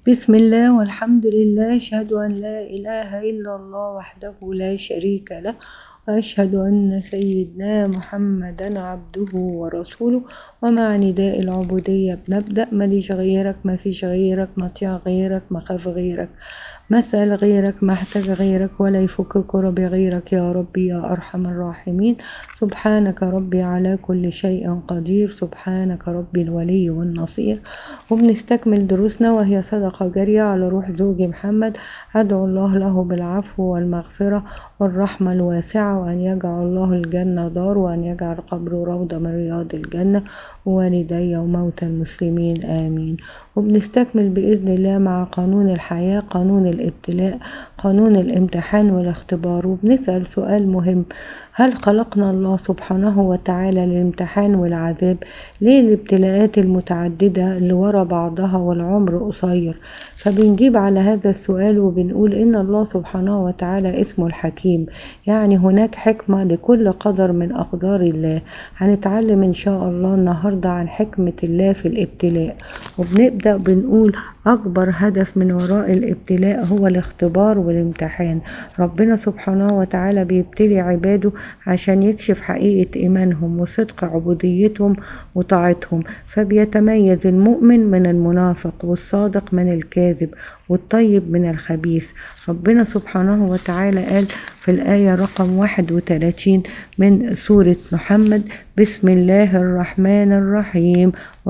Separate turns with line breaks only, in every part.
بسم الله والحمد لله أشهد أن لا إله إلا الله وحده لا شريك له وأشهد أن سيدنا محمدا عبده ورسوله ومع نداء العبودية بنبدأ ماليش غيرك ما فيش غيرك مطيع غيرك مخاف غيرك مسأل غيرك محتاج غيرك ولا يفك كرب غيرك يا ربي يا أرحم الراحمين سبحانك ربي على كل شيء قدير سبحانك ربي الولي والنصير وبنستكمل دروسنا وهي صدقة جارية على روح زوجي محمد أدعو الله له بالعفو والمغفرة والرحمة الواسعة وأن يجعل الله الجنة دار وأن يجعل قبره روضة من رياض الجنة ووالدي وموتى المسلمين آمين وبنستكمل بإذن الله مع قانون الحياة قانون الابتلاء قانون الامتحان والاختبار وبنسأل سؤال مهم هل خلقنا الله سبحانه وتعالى للامتحان والعذاب ليه الابتلاءات المتعددة اللي ورا بعضها والعمر قصير فبنجيب على هذا السؤال وبنقول إن الله سبحانه وتعالى اسمه الحكيم يعني هناك حكمة لكل قدر من أقدار الله هنتعلم إن شاء الله النهاردة عن حكمة الله في الابتلاء وبنبدأ بنقول أكبر هدف من وراء الابتلاء هو الاختبار والامتحان ربنا سبحانه وتعالى بيبتلي عباده عشان يكشف حقيقة إيمانهم وصدق عبوديتهم وطاعتهم فبيتميز المؤمن من المنافق والصادق من الكاذب والطيب من الخبيث ربنا سبحانه وتعالى قال في الآية رقم 31 من سورة محمد بسم الله الرحمن الرحيم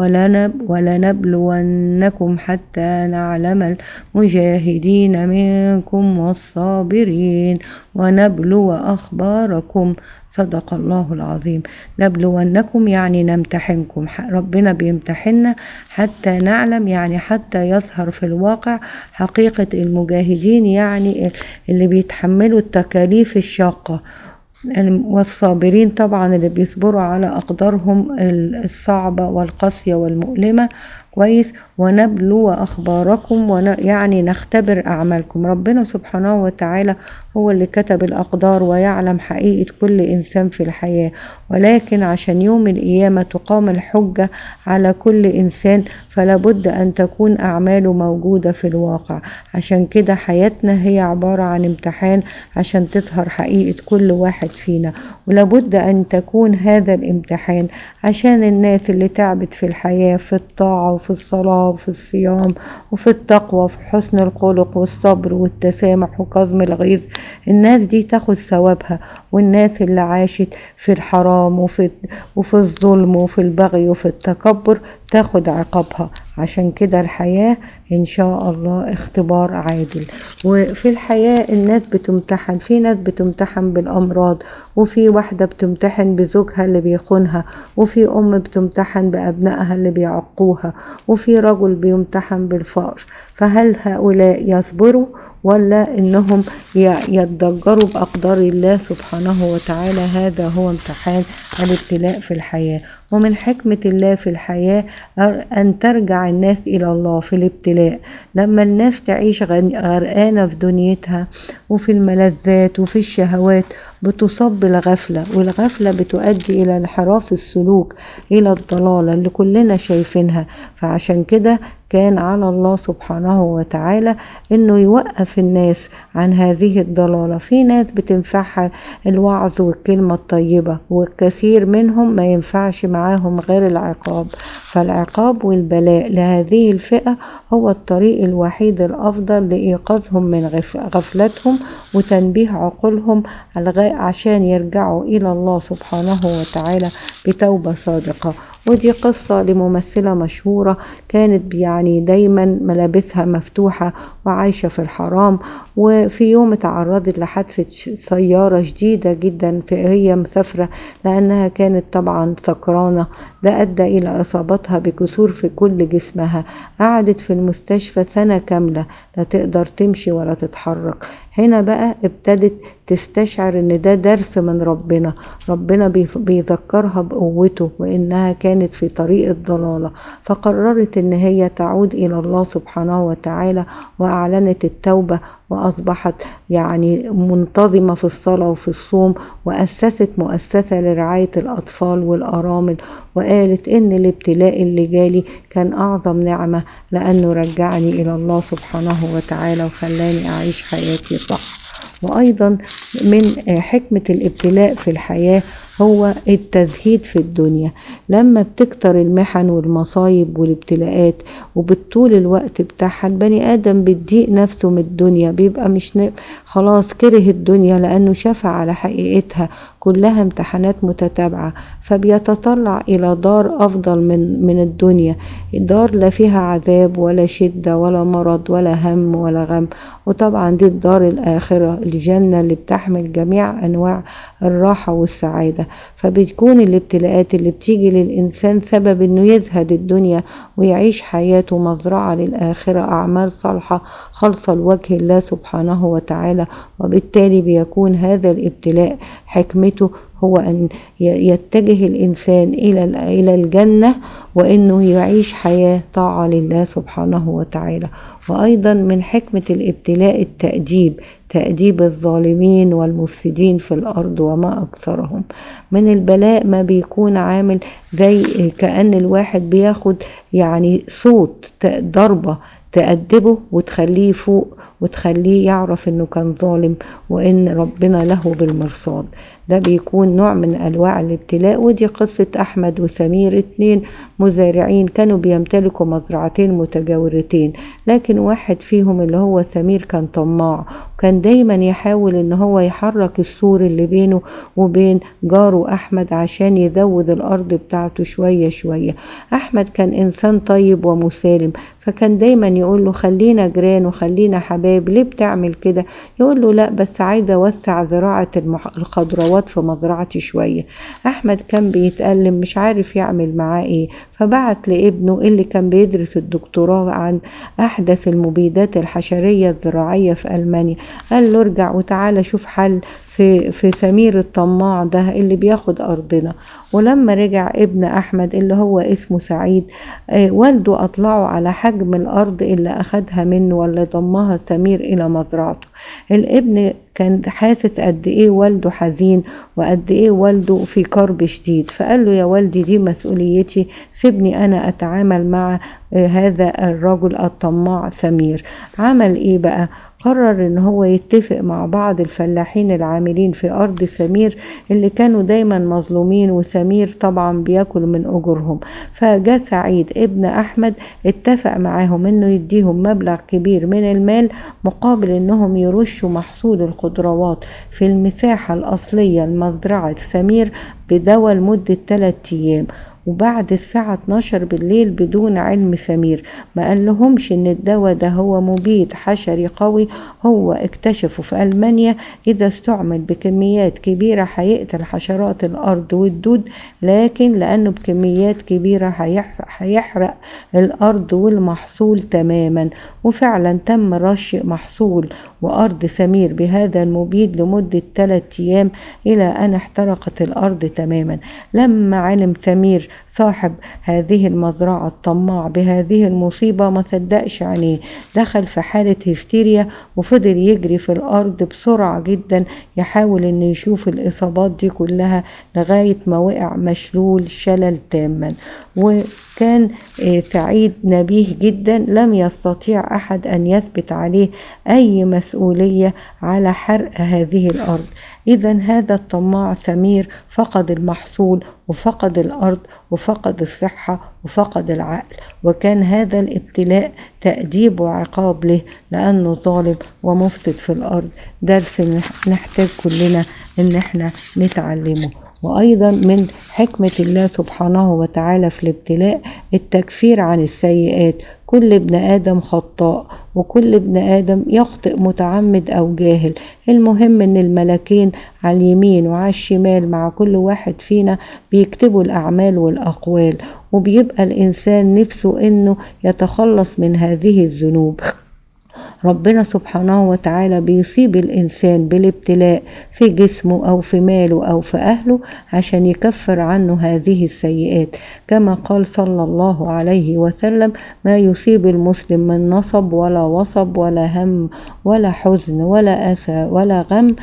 ولنبلونكم حتى نعلم المجاهدين منكم والصابرين ونبلو أخباركم صدق الله العظيم نبلونكم يعني نمتحنكم ربنا بيمتحننا حتى نعلم يعني حتى يظهر في الواقع حقيقة المجاهدين يعني اللي بيتحملوا التكاليف الشاقة والصابرين طبعا اللي بيصبروا على أقدارهم الصعبة والقاسية والمؤلمة كويس ونبلو أخباركم ون... يعني نختبر أعمالكم ربنا سبحانه وتعالى هو اللي كتب الأقدار ويعلم حقيقة كل إنسان في الحياة ولكن عشان يوم القيامة تقام الحجة على كل إنسان فلا بد أن تكون أعماله موجودة في الواقع عشان كده حياتنا هي عبارة عن امتحان عشان تظهر حقيقة كل واحد فينا ولابد أن تكون هذا الامتحان عشان الناس اللي تعبت في الحياة في الطاعة وفي الصلاة وفي الصيام وفي التقوى وفي حسن الخلق والصبر والتسامح وكظم الغيظ الناس دي تاخد ثوابها والناس اللي عاشت في الحرام وفي, وفي الظلم وفي البغي وفي التكبر تاخد عقابها عشان كده الحياة إن شاء الله اختبار عادل وفي الحياة الناس بتمتحن في ناس بتمتحن بالأمراض وفي واحدة بتمتحن بزوجها اللي بيخونها وفي أم بتمتحن بأبنائها اللي بيعقوها وفي رجل بيمتحن بالفقر فهل هؤلاء يصبروا ولا انهم يتضجروا باقدار الله سبحانه وتعالى هذا هو امتحان الابتلاء في الحياه ومن حكمة الله في الحياة أن ترجع الناس إلى الله في الابتلاء لما الناس تعيش غرقانة في دنيتها وفي الملذات وفي الشهوات بتصاب بالغفلة والغفلة بتؤدي إلى انحراف السلوك إلى الضلالة اللي كلنا شايفينها فعشان كده كان على الله سبحانه وتعالى انه يوقف الناس عن هذه الضلالة في ناس بتنفعها الوعظ والكلمة الطيبة والكثير منهم ما ينفعش معاهم غير العقاب فالعقاب والبلاء لهذه الفئة هو الطريق الوحيد الأفضل لإيقاظهم من غفلتهم وتنبيه عقولهم عشان يرجعوا إلى الله سبحانه وتعالى بتوبة صادقة ودي قصة لممثلة مشهورة كانت يعني دايما ملابسها مفتوحة وعايشة في الحرام وفي يوم تعرضت لحادثة سيارة شديدة جدا في هي مسافرة لأنها كانت طبعا سكرانة ده أدى إلى إصابتها بكسور في كل جسمها قعدت في المستشفى سنة كاملة لا تقدر تمشي ولا تتحرك هنا بقى ابتدت تستشعر ان ده درس من ربنا ربنا بيذكرها بقوته وانها كانت في طريق الضلالة فقررت ان هي تعود الى الله سبحانه وتعالى واعلنت التوبة وأصبحت يعني منتظمة في الصلاة وفي الصوم وأسست مؤسسة لرعاية الأطفال والأرامل وقالت إن الابتلاء اللي جالي كان أعظم نعمة لأنه رجعني إلى الله سبحانه وتعالى وخلاني أعيش حياتي صح وأيضا من حكمة الابتلاء في الحياة هو التزهيد في الدنيا لما بتكتر المحن والمصايب والابتلاءات وبالطول الوقت بتاعها البني آدم بتضيق نفسه من الدنيا بيبقى مش ن... خلاص كره الدنيا لأنه شافها على حقيقتها كلها امتحانات متتابعة فبيتطلع إلى دار أفضل من من الدنيا دار لا فيها عذاب ولا شدة ولا مرض ولا هم ولا غم وطبعا دي الدار الآخرة الجنة اللي بتحمل جميع أنواع الراحة والسعادة فبتكون الابتلاءات اللي بتيجي للإنسان سبب إنه يزهد الدنيا ويعيش حياته مزرعة للآخرة أعمال صالحة خالصة لوجه الله سبحانه وتعالى وبالتالي بيكون هذا الابتلاء حكمته هو أن يتجه الإنسان إلى إلى الجنة وإنه يعيش حياة طاعة لله سبحانه وتعالى وأيضا من حكمة الابتلاء التأديب تأديب الظالمين والمفسدين في الأرض وما أكثرهم من البلاء ما بيكون عامل زي كأن الواحد بياخد يعني صوت ضربة تأدبه وتخليه فوق وتخليه يعرف انه كان ظالم وان ربنا له بالمرصاد ده بيكون نوع من انواع الابتلاء ودي قصة احمد وسمير اتنين مزارعين كانوا بيمتلكوا مزرعتين متجاورتين لكن واحد فيهم اللي هو سمير كان طماع وكان دايما يحاول ان هو يحرك السور اللي بينه وبين جاره احمد عشان يزود الارض بتاعته شوية شوية احمد كان انسان طيب ومسالم فكان دايما يقول له خلينا جيران وخلينا حبايب ليه بتعمل كده يقول له لا بس عايزه اوسع زراعه الخضروات في مزرعتي شويه احمد كان بيتألم مش عارف يعمل معاه ايه فبعت لابنه اللي كان بيدرس الدكتوراه عن احدث المبيدات الحشريه الزراعيه في المانيا قال له ارجع وتعالى شوف حل في في سمير الطماع ده اللي بياخد ارضنا ولما رجع ابن احمد اللي هو اسمه سعيد آه والده اطلعه على حجم الارض اللي اخدها منه ولا ضمها سمير الى مزرعته الابن كان حاسس قد ايه والده حزين وقد ايه والده في كرب شديد فقال له يا والدي دي مسؤوليتي سيبني انا اتعامل مع آه هذا الرجل الطماع سمير عمل ايه بقى قرر ان هو يتفق مع بعض الفلاحين العاملين في ارض سمير اللي كانوا دايما مظلومين وسمير طبعا بياكل من اجورهم فجاء سعيد ابن احمد اتفق معاهم انه يديهم مبلغ كبير من المال مقابل انهم يرشوا محصول الخضروات في المساحة الاصلية لمزرعة سمير بدواء لمدة 3 ايام وبعد الساعة 12 بالليل بدون علم سمير ما قال لهمش ان الدواء ده هو مبيد حشري قوي هو اكتشفه في ألمانيا إذا استعمل بكميات كبيرة هيقتل حشرات الأرض والدود لكن لأنه بكميات كبيرة هيحرق الأرض والمحصول تماما وفعلا تم رش محصول وأرض سمير بهذا المبيد لمدة 3 أيام إلى أن احترقت الأرض تماما لما علم سمير صاحب هذه المزرعة الطماع بهذه المصيبة ما صدقش عينيه دخل في حالة هستيريا وفضل يجري في الأرض بسرعة جدا يحاول إنه يشوف الإصابات دي كلها لغاية ما وقع مشلول شلل تاما وكان سعيد نبيه جدا لم يستطيع أحد أن يثبت عليه أي مسؤولية على حرق هذه الأرض إذا هذا الطماع سمير فقد المحصول وفقد الأرض وفقد الصحة وفقد العقل وكان هذا الابتلاء تأديب وعقاب له لأنه ظالم ومفسد في الأرض درس نحتاج كلنا إن احنا نتعلمه وأيضا من حكمة الله سبحانه وتعالى في الابتلاء التكفير عن السيئات كل ابن آدم خطاء وكل ابن آدم يخطئ متعمد أو جاهل المهم إن الملكين على اليمين وعلى الشمال مع كل واحد فينا بيكتبوا الأعمال والأقوال وبيبقى الإنسان نفسه إنه يتخلص من هذه الذنوب ربنا سبحانه وتعالى بيصيب الإنسان بالابتلاء في جسمه أو في ماله أو في أهله عشان يكفر عنه هذه السيئات كما قال صلى الله عليه وسلم ما يصيب المسلم من نصب ولا وصب ولا هم ولا حزن ولا أسى ولا غم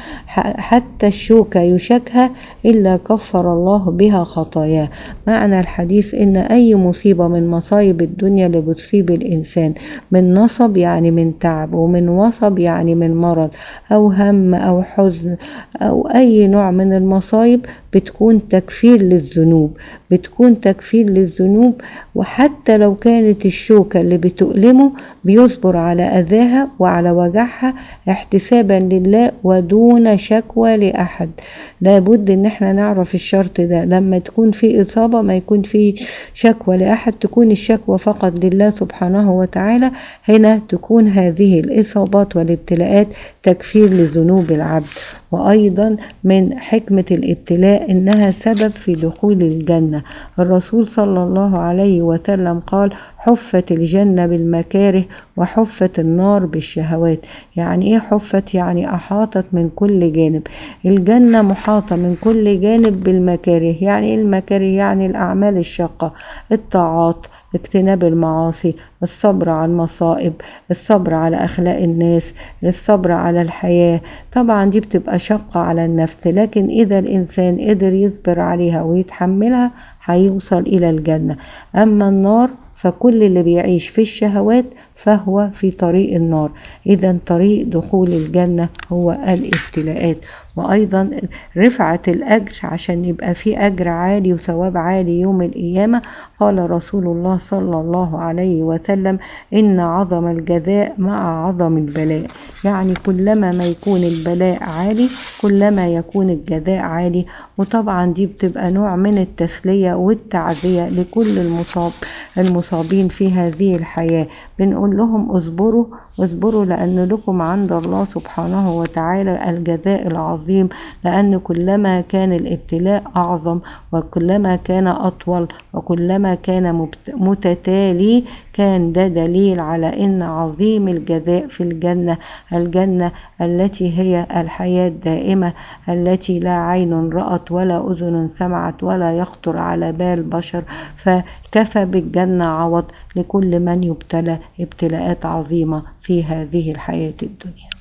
حتى الشوكة يشكها إلا كفر الله بها خطاياه معنى الحديث إن أي مصيبة من مصايب الدنيا اللي بتصيب الإنسان من نصب يعني من تعب ومن وصب يعني من مرض أو هم أو حزن أو أي نوع من المصايب بتكون تكفير للذنوب بتكون تكفير للذنوب وحتى لو كانت الشوكة اللي بتؤلمه بيصبر على أذاها وعلى وجعها احتسابا لله ودون شكوى لأحد لابد ان احنا نعرف الشرط ده لما تكون في إصابة ما يكون في شكوى لأحد تكون الشكوى فقط لله سبحانه وتعالى هنا تكون هذه الإصابات والابتلاءات تكفير لذنوب العبد وأيضا من حكمة الابتلاء إنها سبب في دخول الجنة الرسول صلى الله عليه وسلم قال حفت الجنة بالمكاره وحفت النار بالشهوات يعني ايه حفت يعني احاطت من كل جانب الجنة محاطة من كل جانب بالمكاره يعني ايه المكاره يعني الاعمال الشاقة الطاعات اجتناب المعاصي الصبر على المصائب الصبر على أخلاق الناس الصبر على الحياة طبعا دي بتبقى شقة على النفس لكن إذا الإنسان قدر يصبر عليها ويتحملها هيوصل إلى الجنة أما النار فكل اللي بيعيش في الشهوات فهو في طريق النار إذا طريق دخول الجنة هو الابتلاءات وأيضا رفعة الأجر عشان يبقى في أجر عالي وثواب عالي يوم القيامة قال رسول الله صلى الله عليه وسلم إن عظم الجزاء مع عظم البلاء يعني كلما ما يكون البلاء عالي كلما يكون الجزاء عالي وطبعا دي بتبقى نوع من التسلية والتعزية لكل المصاب المصابين في هذه الحياة بنقول لهم اصبروا اصبروا لأن لكم عند الله سبحانه وتعالى الجزاء العظيم لأن كلما كان الابتلاء أعظم وكلما كان أطول وكلما كان متتالي كان ده دليل على أن عظيم الجزاء في الجنة الجنة التي هي الحياة الدائمة التي لا عين رأت ولا أذن سمعت ولا يخطر على بال بشر فكفى بالجنة عوض لكل من يبتلى ابتلاءات عظيمة في هذه الحياة الدنيا